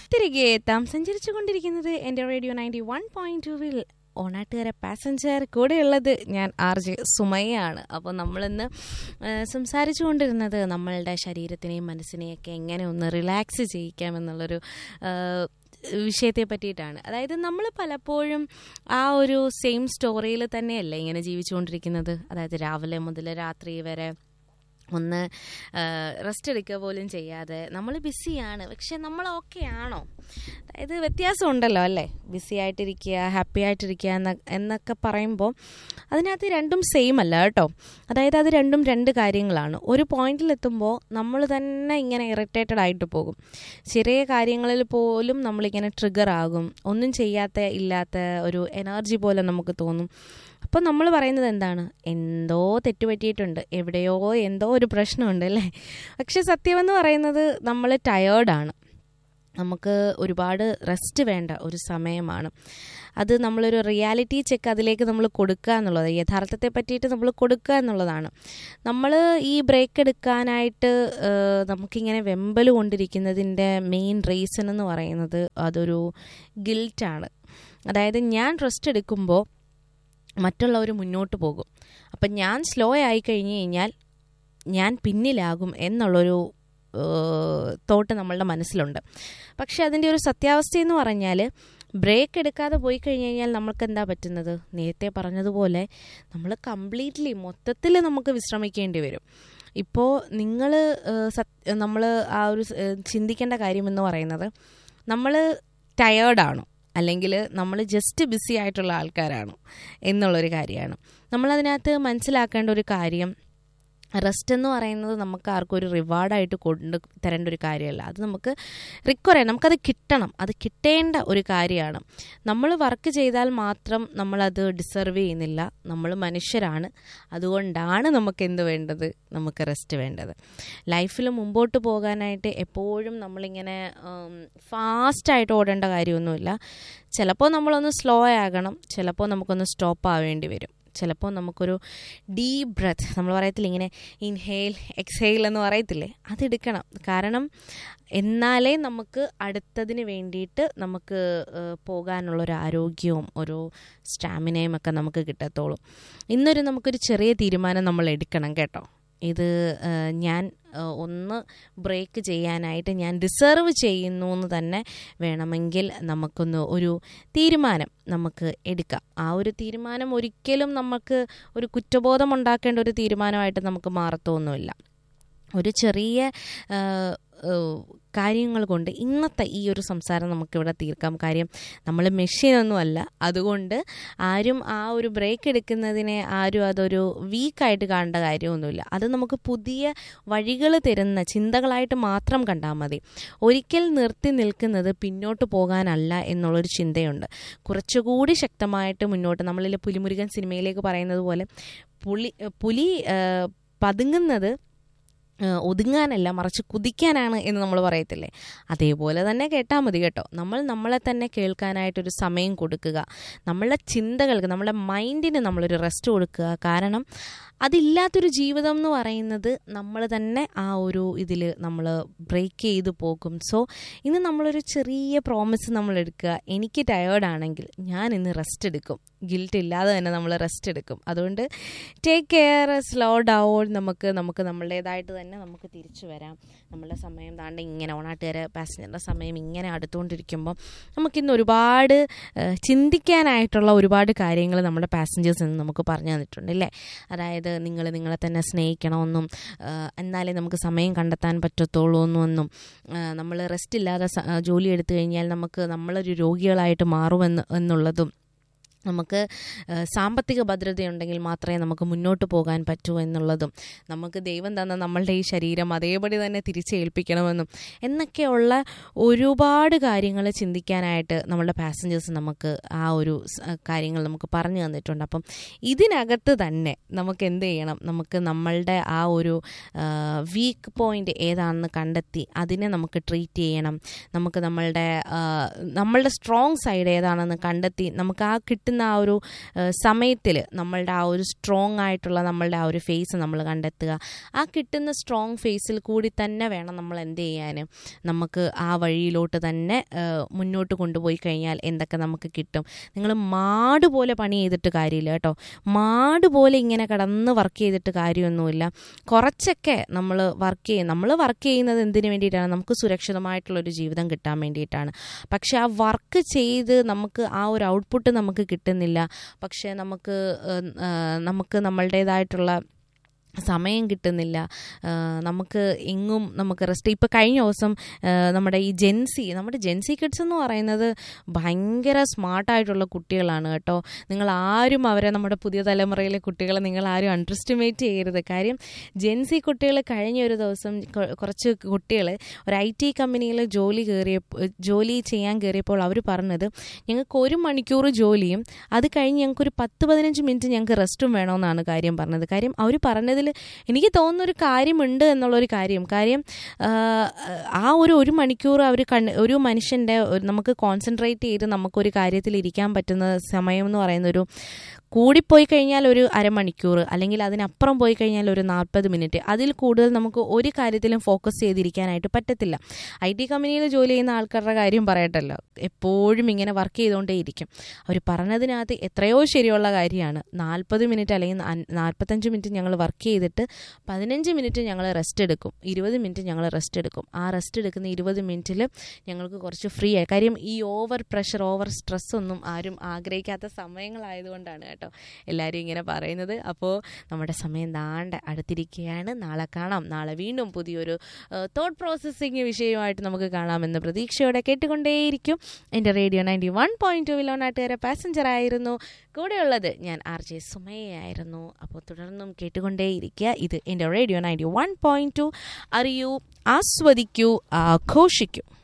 തിരികെ എത്താം സഞ്ചരിച്ചു കൊണ്ടിരിക്കുന്നത് എൻ്റെ റേഡിയോ നയൻറ്റി വൺ പോയിന്റ് ടുവിൽ ഓണാട്ടുകാര പാസഞ്ചർ കൂടെയുള്ളത് ഞാൻ ആർ ജെ സുമയാണ് അപ്പോൾ നമ്മളിന്ന് സംസാരിച്ചു കൊണ്ടിരുന്നത് നമ്മളുടെ ശരീരത്തിനെയും മനസ്സിനെയൊക്കെ എങ്ങനെ ഒന്ന് റിലാക്സ് ചെയ്യിക്കാമെന്നുള്ളൊരു ആ, വിഷയത്തെ പറ്റിയിട്ടാണ് അതായത് നമ്മൾ പലപ്പോഴും ആ ഒരു സെയിം സ്റ്റോറിയിൽ തന്നെയല്ലേ ഇങ്ങനെ ജീവിച്ചുകൊണ്ടിരിക്കുന്നത് അതായത് രാവിലെ മുതൽ രാത്രി വരെ ഒന്ന് റെസ്റ്റ് എടുക്കുക പോലും ചെയ്യാതെ നമ്മൾ ബിസിയാണ് പക്ഷെ നമ്മൾ ഓക്കെ ആണോ അതായത് വ്യത്യാസമുണ്ടല്ലോ അല്ലേ ബിസി ആയിട്ടിരിക്കുക ഹാപ്പി ആയിട്ടിരിക്കുക എന്ന എന്നൊക്കെ പറയുമ്പോൾ അതിനകത്ത് രണ്ടും സെയിം അല്ല കേട്ടോ അതായത് അത് രണ്ടും രണ്ട് കാര്യങ്ങളാണ് ഒരു പോയിന്റിലെത്തുമ്പോൾ നമ്മൾ തന്നെ ഇങ്ങനെ ഇറിറ്റേറ്റഡ് ആയിട്ട് പോകും ചെറിയ കാര്യങ്ങളിൽ പോലും നമ്മളിങ്ങനെ ട്രിഗർ ആകും ഒന്നും ചെയ്യാത്ത ഇല്ലാത്ത ഒരു എനർജി പോലെ നമുക്ക് തോന്നും അപ്പോൾ നമ്മൾ പറയുന്നത് എന്താണ് എന്തോ തെറ്റുപറ്റിയിട്ടുണ്ട് എവിടെയോ എന്തോ ഒരു പ്രശ്നമുണ്ട് അല്ലേ പക്ഷെ സത്യമെന്ന് പറയുന്നത് നമ്മൾ ടയേർഡാണ് നമുക്ക് ഒരുപാട് റെസ്റ്റ് വേണ്ട ഒരു സമയമാണ് അത് നമ്മളൊരു റിയാലിറ്റി ചെക്ക് അതിലേക്ക് നമ്മൾ കൊടുക്കുക എന്നുള്ളത് യഥാർത്ഥത്തെ പറ്റിയിട്ട് നമ്മൾ കൊടുക്കുക എന്നുള്ളതാണ് നമ്മൾ ഈ ബ്രേക്ക് എടുക്കാനായിട്ട് ഏഹ്, നമുക്കിങ്ങനെ വെമ്പൽ കൊണ്ടിരിക്കുന്നതിൻ്റെ മെയിൻ റീസൺ എന്ന് പറയുന്നത് അതൊരു ഗിൽറ്റാണ് അതായത് ഞാൻ റെസ്റ്റ് എടുക്കുമ്പോൾ മറ്റുള്ളവർ മുന്നോട്ട് പോകും അപ്പം ഞാൻ സ്ലോ ആയി കഴിഞ്ഞ് കഴിഞ്ഞാൽ ഞാൻ പിന്നിലാകും എന്നുള്ളൊരു തോട്ട് നമ്മളുടെ മനസ്സിലുണ്ട് പക്ഷെ അതിൻ്റെ ഒരു സത്യാവസ്ഥ എന്ന് പറഞ്ഞാൽ ബ്രേക്ക് എടുക്കാതെ പോയി കഴിഞ്ഞ് കഴിഞ്ഞാൽ നമ്മൾക്ക് എന്താ പറ്റുന്നത് നേരത്തെ പറഞ്ഞതുപോലെ നമ്മൾ കംപ്ലീറ്റ്ലി മൊത്തത്തിൽ നമുക്ക് വിശ്രമിക്കേണ്ടി വരും ഇപ്പോൾ നിങ്ങൾ നമ്മൾ ആ ഒരു സ്- ഏഹ് ചിന്തിക്കേണ്ട കാര്യമെന്ന് പറയുന്നത് നമ്മൾ ടയേർഡാണോ അല്ലെങ്കിൽ നമ്മൾ ജസ്റ്റ് ബിസി ആയിട്ടുള്ള ആൾക്കാരാണോ എന്നുള്ളൊരു കാര്യമാണ് നമ്മളതിനകത്ത് മനസ്സിലാക്കേണ്ട ഒരു കാര്യം റെസ്റ്റ് എന്ന് പറയുന്നത് നമുക്ക് ആർക്കും ഒരു റിവാർഡായിട്ട് കൊണ്ട് തരേണ്ട ഒരു കാര്യമല്ല അത് നമുക്ക് റിക്വയർ ചെയ്യണം നമുക്കത് കിട്ടണം അത് കിട്ടേണ്ട ഒരു കാര്യമാണ് നമ്മൾ വർക്ക് ചെയ്താൽ മാത്രം നമ്മളത് ഡിസർവ് ചെയ്യുന്നില്ല നമ്മൾ മനുഷ്യരാണ് അതുകൊണ്ടാണ് നമുക്ക് എന്ത് വേണ്ടത് നമുക്ക് റെസ്റ്റ് വേണ്ടത് ലൈഫിൽ മുമ്പോട്ട് പോകാനായിട്ട് എപ്പോഴും നമ്മളിങ്ങനെ ഫാസ്റ്റായിട്ട് ഓടേണ്ട കാര്യമൊന്നുമില്ല ചിലപ്പോൾ നമ്മളൊന്ന് സ്ലോ ആകണം ചിലപ്പോൾ നമുക്കൊന്ന് സ്റ്റോപ്പ് ആവേണ്ടി വരും ചിലപ്പോൾ നമുക്കൊരു ഡീപ് ബ്രത്ത് നമ്മൾ പറയത്തില്ല ഇങ്ങനെ ഇൻഹെയിൽ എക്സെയിൽ എന്ന് പറയത്തില്ലേ അതെടുക്കണം കാരണം എന്നാലേ നമുക്ക് അടുത്തതിന് വേണ്ടിയിട്ട് നമുക്ക് ഏഹ്, പോകാനുള്ളൊരു ആരോഗ്യവും ഒരു സ്റ്റാമിനയും ഒക്കെ നമുക്ക് കിട്ടത്തുള്ളൂ ഇന്നൊരു നമുക്കൊരു ചെറിയ തീരുമാനം നമ്മൾ എടുക്കണം കേട്ടോ ഇത് ഏഹ്, ഞാൻ ഏഹ്, ഒന്ന് ബ്രേക്ക് ചെയ്യാനായിട്ട് ഞാൻ ഡിസർവ് ചെയ്യുന്നു എന്ന് തന്നെ വേണമെങ്കിൽ നമുക്കൊന്ന് ഒരു തീരുമാനം നമുക്ക് എടുക്കാം ആ ഒരു തീരുമാനം ഒരിക്കലും നമുക്ക് ഒരു കുറ്റബോധം ഉണ്ടാക്കേണ്ട ഒരു തീരുമാനമായിട്ട് നമുക്ക് മാറത്തൊന്നുമില്ല ഒരു ചെറിയ ആ, ആ, കാര്യങ്ങൾ കൊണ്ട് ഇന്നത്തെ ഈ ഒരു സംസാരം നമുക്കിവിടെ തീർക്കാം കാര്യം നമ്മൾ മെഷീനൊന്നുമല്ല അതുകൊണ്ട് ആരും ആ ഒരു ബ്രേക്ക് എടുക്കുന്നതിനെ ആരും അതൊരു വീക്കായിട്ട് കാണേണ്ട കാര്യമൊന്നുമില്ല അത് നമുക്ക് പുതിയ വഴികൾ തരുന്ന ചിന്തകളായിട്ട് മാത്രം കണ്ടാൽ മതി ഒരിക്കൽ നിർത്തി നിൽക്കുന്നത് പിന്നോട്ട് പോകാനല്ല എന്നുള്ളൊരു ചിന്തയുണ്ട് കുറച്ചുകൂടി ശക്തമായിട്ട് മുന്നോട്ട് നമ്മളിൽ പുലിമുരുകൻ സിനിമയിലേക്ക് പറയുന്നത് പോലെ പുലി പുലി ആ, പതുങ്ങുന്നത് ആ, ഒതുങ്ങാനല്ല മറിച്ച് കുതിക്കാനാണ് എന്ന് നമ്മൾ പറയത്തില്ലേ അതേപോലെ തന്നെ കേട്ടാൽ മതി കേട്ടോ നമ്മൾ നമ്മളെ തന്നെ കേൾക്കാനായിട്ടൊരു സമയം കൊടുക്കുക നമ്മളുടെ ചിന്തകൾക്ക് നമ്മുടെ മൈൻഡിന് നമ്മളൊരു റെസ്റ്റ് കൊടുക്കുക കാരണം അതില്ലാത്തൊരു ജീവിതം എന്ന് പറയുന്നത് നമ്മൾ തന്നെ ആ ഒരു ഇതിൽ നമ്മൾ ബ്രേക്ക് ചെയ്ത് പോകും സോ ഇന്ന് നമ്മളൊരു ചെറിയ പ്രോമിസ് നമ്മൾ എടുക്കുക എനിക്ക് ടയേർഡാണെങ്കിൽ ഞാൻ ഇന്ന് റെസ്റ്റ് എടുക്കും ഗിൽറ്റ് ഇല്ലാതെ തന്നെ നമ്മൾ റെസ്റ്റ് എടുക്കും അതുകൊണ്ട് ടേക്ക് കെയർ സ്ലോ ഡൗൺ നമുക്ക് നമുക്ക് നമ്മളുടേതായിട്ട് തന്നെ നമുക്ക് തിരിച്ചു വരാം നമ്മളുടെ സമയം താണ്ട് ഇങ്ങനെ ഓണാട്ടുകാരെ പാസഞ്ചറിൻ്റെ സമയം ഇങ്ങനെ അടുത്തുകൊണ്ടിരിക്കുമ്പോൾ നമുക്കിന്ന് ഒരുപാട് ഏഹ്, ചിന്തിക്കാനായിട്ടുള്ള ഒരുപാട് കാര്യങ്ങൾ നമ്മുടെ പാസഞ്ചേഴ്സ് നിന്ന് നമുക്ക് പറഞ്ഞു തന്നിട്ടുണ്ട് അല്ലേ അതായത് നിങ്ങൾ നിങ്ങളെ തന്നെ സ്നേഹിക്കണമെന്നും ഏഹ്, എന്നാലേ നമുക്ക് സമയം കണ്ടെത്താൻ പറ്റത്തുള്ളൂ എന്നും നമ്മൾ റെസ്റ്റ് ഇല്ലാതെ സ- ജോലി എടുത്തു കഴിഞ്ഞാൽ നമുക്ക് നമ്മളൊരു രോഗികളായിട്ട് മാറുമെന്ന് എന്നുള്ളതും നമുക്ക് ഏഹ്, സാമ്പത്തിക ഭദ്രതയുണ്ടെങ്കിൽ മാത്രമേ നമുക്ക് മുന്നോട്ട് പോകാൻ പറ്റൂ എന്നുള്ളതും നമുക്ക് ദൈവം തന്ന നമ്മളുടെ ഈ ശരീരം അതേപടി തന്നെ തിരിച്ചേൽപ്പിക്കണമെന്നും എന്നൊക്കെയുള്ള ഒരുപാട് കാര്യങ്ങൾ ചിന്തിക്കാനായിട്ട് നമ്മളുടെ പാസഞ്ചേഴ്സ് നമുക്ക് ആ ഒരു സ്- കാര്യങ്ങൾ നമുക്ക് പറഞ്ഞു തന്നിട്ടുണ്ട് അപ്പം ഇതിനകത്ത് തന്നെ നമുക്ക് എന്ത് ചെയ്യണം നമുക്ക് നമ്മളുടെ ആ ഒരു വീക്ക് പോയിന്റ് ഏതാണെന്ന് കണ്ടെത്തി അതിനെ നമുക്ക് ട്രീറ്റ് ചെയ്യണം നമുക്ക് നമ്മളുടെ ആ, നമ്മളുടെ സ്ട്രോങ് സൈഡ് ഏതാണെന്ന് കണ്ടെത്തി നമുക്ക് ആ കിട്ടുന്ന കിട്ടുന്ന ആ ഒരു സമയത്തിൽ നമ്മളുടെ ആ ഒരു സ്ട്രോങ് ആയിട്ടുള്ള നമ്മളുടെ ആ ഒരു ഫേസ് നമ്മൾ കണ്ടെത്തുക ആ കിട്ടുന്ന സ്ട്രോങ് ഫേസിൽ കൂടി തന്നെ വേണം നമ്മൾ എന്ത് ചെയ്യാൻ നമുക്ക് ആ വഴിയിലോട്ട് തന്നെ ആ, മുന്നോട്ട് കൊണ്ടുപോയി കഴിഞ്ഞാൽ എന്തൊക്കെ നമുക്ക് കിട്ടും നിങ്ങൾ മാട് പോലെ പണി ചെയ്തിട്ട് കാര്യമില്ല കേട്ടോ മാട് പോലെ ഇങ്ങനെ കിടന്ന് വർക്ക് ചെയ്തിട്ട് കാര്യമൊന്നുമില്ല കുറച്ചൊക്കെ നമ്മൾ വർക്ക് ചെയ്യും നമ്മൾ വർക്ക് ചെയ്യുന്നത് എന്തിനു വേണ്ടിയിട്ടാണ് നമുക്ക് സുരക്ഷിതമായിട്ടുള്ളൊരു ജീവിതം കിട്ടാൻ വേണ്ടിയിട്ടാണ് പക്ഷെ ആ വർക്ക് ചെയ്ത് നമുക്ക് ആ ഒരു ഔട്ട്പുട്ട് നമുക്ക് കിട്ടുന്നില്ല പക്ഷേ നമുക്ക് ഏഹ്, ഏഹ്, നമുക്ക് നമ്മളുടേതായിട്ടുള്ള സമയം കിട്ടുന്നില്ല ആ, നമുക്ക് എങ്ങും നമുക്ക് റെസ്റ്റ് ഇപ്പോൾ കഴിഞ്ഞ ദിവസം ആ, നമ്മുടെ ഈ ജെൻസി നമ്മുടെ ജെൻസി കിഡ്സ് എന്ന് പറയുന്നത് ഭയങ്കര സ്മാർട്ടായിട്ടുള്ള കുട്ടികളാണ് കേട്ടോ നിങ്ങൾ ആരും അവരെ നമ്മുടെ പുതിയ തലമുറയിലെ കുട്ടികളെ നിങ്ങൾ ആരും അണ്ടർ എസ്റ്റിമേറ്റ് ചെയ്യരുത് കാര്യം ജെൻസി കുട്ടികൾ കഴിഞ്ഞ ഒരു ദിവസം കൊ- കുറച്ച് കുട്ടികൾ ഒരു ഐ ടി കമ്പനിയിൽ ജോലി കയറിയപ്പോൾ ജോലി ചെയ്യാൻ കയറിയപ്പോൾ അവർ പറഞ്ഞത് ഞങ്ങൾക്ക് ഒരു മണിക്കൂർ ജോലിയും അത് കഴിഞ്ഞ് ഞങ്ങൾക്കൊരു പത്ത് പതിനഞ്ച് മിനിറ്റ് ഞങ്ങൾക്ക് റെസ്റ്റും വേണമെന്നാണ് കാര്യം പറഞ്ഞത് കാര്യം അവർ പറഞ്ഞതിൽ എനിക്ക് തോന്നുന്ന ഒരു കാര്യമുണ്ട് എന്നുള്ളൊരു കാര്യം കാര്യം ആ, ആ ഒരു ഒരു മണിക്കൂർ അവർ കണ്ണ് ഒരു മനുഷ്യൻ്റെ ഒരു- നമുക്ക് കോൺസെൻട്രേറ്റ് ചെയ്ത് നമുക്കൊരു കാര്യത്തിൽ ഇരിക്കാൻ പറ്റുന്ന സമയം എന്ന് പറയുന്ന ഒരു കൂടിപ്പോയി കഴിഞ്ഞാൽ ഒരു അരമണിക്കൂർ അല്ലെങ്കിൽ അതിനപ്പുറം പോയി കഴിഞ്ഞാൽ ഒരു നാൽപ്പത് മിനിറ്റ് അതിൽ കൂടുതൽ നമുക്ക് ഒരു കാര്യത്തിലും ഫോക്കസ് ചെയ്തിരിക്കാനായിട്ട് പറ്റത്തില്ല ഐ ടി കമ്പനിയിൽ ജോലി ചെയ്യുന്ന ആൾക്കാരുടെ കാര്യം പറയട്ടല്ലോ എപ്പോഴും ഇങ്ങനെ വർക്ക് ചെയ്തുകൊണ്ടേയിരിക്കും അവർ പറഞ്ഞതിനകത്ത് എത്രയോ ശരിയുള്ള കാര്യമാണ് നാൽപ്പത് മിനിറ്റ് അല്ലെങ്കിൽ നാ- നാൽപ്പത്തഞ്ച് മിനിറ്റ് ഞങ്ങൾ വർക്ക് ചെയ്തിട്ട് പതിനഞ്ച് മിനിറ്റ് ഞങ്ങൾ റെസ്റ്റ് എടുക്കും ഇരുപത് മിനിറ്റ് ഞങ്ങൾ റെസ്റ്റ് എടുക്കും ആ റെസ്റ്റ് എടുക്കുന്ന ഇരുപത് മിനിറ്റിൽ ഞങ്ങൾക്ക് കുറച്ച് ഫ്രീ ആയി കാര്യം ഈ ഓവർ പ്രഷർ ഓവർ സ്ട്രെസ് ഒന്നും ആരും ആഗ്രഹിക്കാത്ത സമയങ്ങളായതുകൊണ്ടാണ് കേട്ടോ എല്ലാവരും ഇങ്ങനെ പറയുന്നത് അപ്പോൾ നമ്മുടെ സമയം ദാണ്ട അടുത്തിരിക്കുകയാണ് നാളെ കാണാം നാളെ വീണ്ടും പുതിയൊരു തോട്ട് പ്രോസസ്സിങ് വിഷയമായിട്ട് നമുക്ക് കാണാമെന്ന് പ്രതീക്ഷയോടെ കേട്ടുകൊണ്ടേയിരിക്കും എൻ്റെ radio ninety one point two നാട്ടുകാരെ പാസഞ്ചർ ആയിരുന്നു കൂടെയുള്ളത് ഞാൻ ആർ ജെ സുമയായിരുന്നു അപ്പോൾ തുടർന്നും കേട്ടുകൊണ്ടേയിരിക്കുക ഇത് എൻ്റെ radio ninety one point two അറിയൂ ആസ്വദിക്കൂ ആഘോഷിക്കൂ